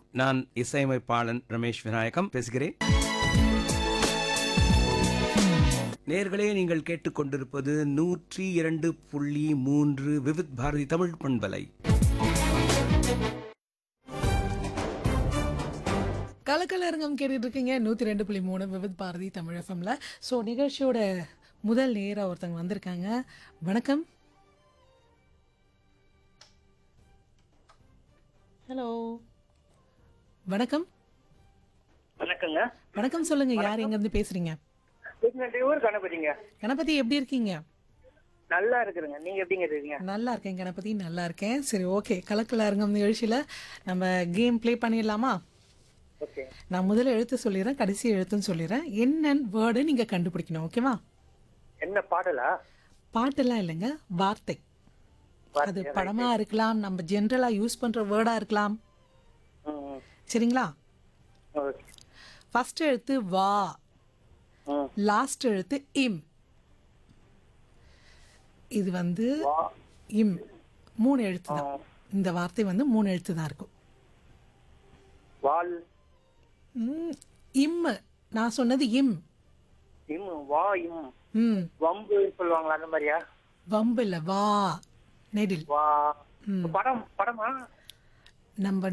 நான் இசையமைப்பாளன் ரமேஷ் விநாயகம் பேசுகிறேன் நேர்களே நீங்கள் கேட்டுக்கொண்டிருப்பது நூற்றி இரண்டு புள்ளி மூன்று விவித் பாரதி தமிழ் பண்பலை கலக்கலரங்கம் கேட்டுட்டு இருக்கீங்க நூற்றி ரெண்டு புள்ளி மூணு விவித் பாரதி தமிழ் எஃப்எம்ல ஸோ நிகழ்ச்சியோட முதல் நேரா ஒருத்தங்க வந்திருக்காங்க வணக்கம் ஹலோ வணக்கம் வணக்கங்க வணக்கம் சொல்லுங்க யார் எங்கேருந்து பேசுறீங்க ஊர் கணபதிங்க கணபதி எப்படி இருக்கீங்க நல்லா இருக்குதுங்க நீங்க எப்படிங்க இருக்கீங்க நல்லா இருக்கேன் கணபதி நல்லா இருக்கேன் சரி ஓகே கலக்கலரங்கம் நிகழ்ச்சியில் நம்ம கேம் ப்ளே பண்ணிடலாமா ஓகே நான் முதல்ல எழுத்து சொல்லிடுறேன் கடைசி எழுத்துன்னு சொல்லிடுறேன் என்னன்னு வேர்டு நீங்கள் கண்டுபிடிக்கணும் ஓகேவா என்ன பாடலா பாட்டெல்லாம் இல்லைங்க வார்த்தை அது படமா இருக்கலாம் நம்ம ஜென்ரலா யூஸ் பண்ற வேர்டா இருக்கலாம் ம், சரிங்களா ஓகே ஃபர்ஸ்ட் எழுத்து வா ம். லாஸ்ட் எழுத்து இம் இது வந்து வா இம் மூணு எழுத்து தான் இந்த வார்த்தை வந்து மூணு எழுத்து தான் இருக்கும் வால் ம், இம் நான் சொன்னது இம் இம் வா இம் ம் வம்பு சொல்லுவாங்களா அந்த மாதிரியா வம்பு இல்ல வா நெடில் வா படம் படமா நம்ம